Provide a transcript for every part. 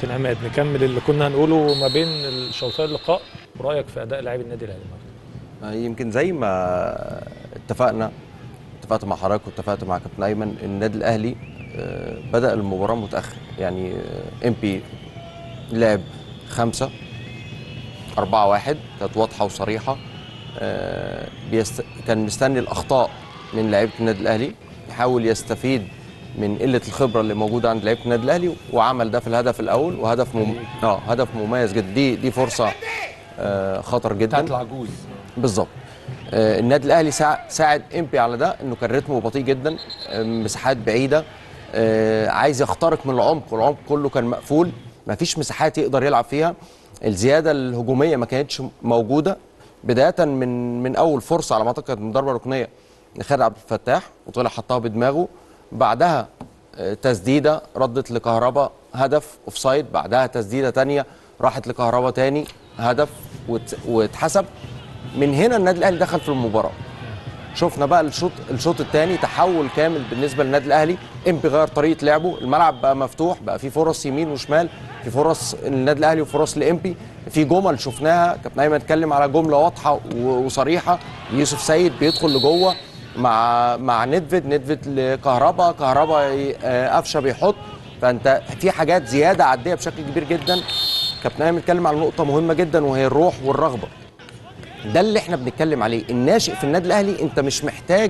كابتن عماد نكمل اللي كنا هنقوله ما بين الشوطين اللقاء ورايك في اداء لاعبي النادي الاهلي النهارده يمكن زي ما اتفقنا اتفقت مع حضرتك واتفقت مع كابتن ايمن النادي الاهلي آه، بدا المباراه متاخر يعني ام بي لعب خمسة أربعة واحد كانت واضحة وصريحة آه، بيست... كان مستني الأخطاء من لعيبة النادي الأهلي يحاول يستفيد من قلة الخبرة اللي موجودة عند لعيبة النادي الأهلي وعمل ده في الهدف الأول وهدف مم... اه هدف مميز جدا دي دي فرصة آه، خطر جدا بتاعت العجوز بالظبط آه، النادي الاهلي ساع- ساعد امبي على ده انه كان رتمه بطيء جدا آه، مساحات بعيده آه، عايز يخترق من العمق والعمق كله كان مقفول ما فيش مساحات يقدر يلعب فيها الزياده الهجوميه ما كانتش موجوده بدايه من من اول فرصه على ما اعتقد من ضربه ركنيه لخالد عبد الفتاح وطلع حطها بدماغه بعدها آه، تسديده ردت لكهربا هدف اوفسايد بعدها تسديده تانية راحت لكهربا تاني هدف وات- واتحسب من هنا النادي الاهلي دخل في المباراه شفنا بقى الشوط الشوط الثاني تحول كامل بالنسبه للنادي الاهلي امبي غير طريقه لعبه الملعب بقى مفتوح بقى في فرص يمين وشمال في فرص للنادي الاهلي وفرص لامبي في جمل شفناها كابتن ايمن اتكلم على جمله واضحه و- وصريحه يوسف سيد بيدخل لجوه مع مع ندفد ندفد لكهربا كهربا ي- آه، قفشه بيحط فانت في حاجات زياده عاديه بشكل كبير جدا كابتن ايمن اتكلم على نقطه مهمه جدا وهي الروح والرغبه ده اللي احنا بنتكلم عليه الناشئ في النادي الاهلي انت مش محتاج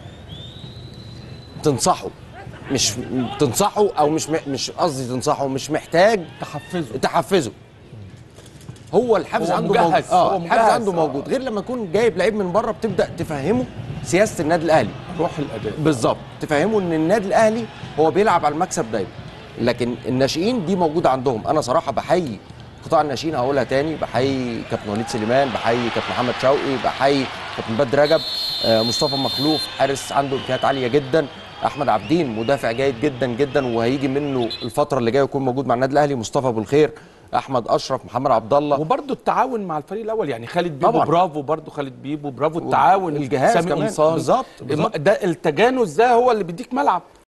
تنصحه مش تنصحه او مش م- مش قصدي تنصحه مش محتاج تحفزه تحفزه هو الحافز هو عنده مجهز، موجود هو اه الحافز مجهز، عنده آه. موجود غير لما يكون جايب لعيب من بره بتبدا تفهمه سياسه النادي الاهلي روح الاداء بالظبط تفهموا ان النادي الاهلي هو بيلعب على المكسب دايما لكن الناشئين دي موجوده عندهم انا صراحه بحيي قطاع الناشئين هقولها تاني بحيي كابتن وليد سليمان بحيي كابتن محمد شوقي بحيي كابتن بدر رجب آه، مصطفى مخلوف حارس عنده امكانيات عاليه جدا احمد عبدين مدافع جيد جدا جدا وهيجي منه الفتره اللي جايه يكون موجود مع النادي الاهلي مصطفى ابو الخير احمد اشرف محمد عبد الله وبرده التعاون مع الفريق الاول يعني خالد بيبو طبعاً. برافو برده خالد بيبو برافو التعاون الجهاز سامي كمان. قمصان. بالظبط، بالظبط. ده التجانس ده هو اللي بيديك ملعب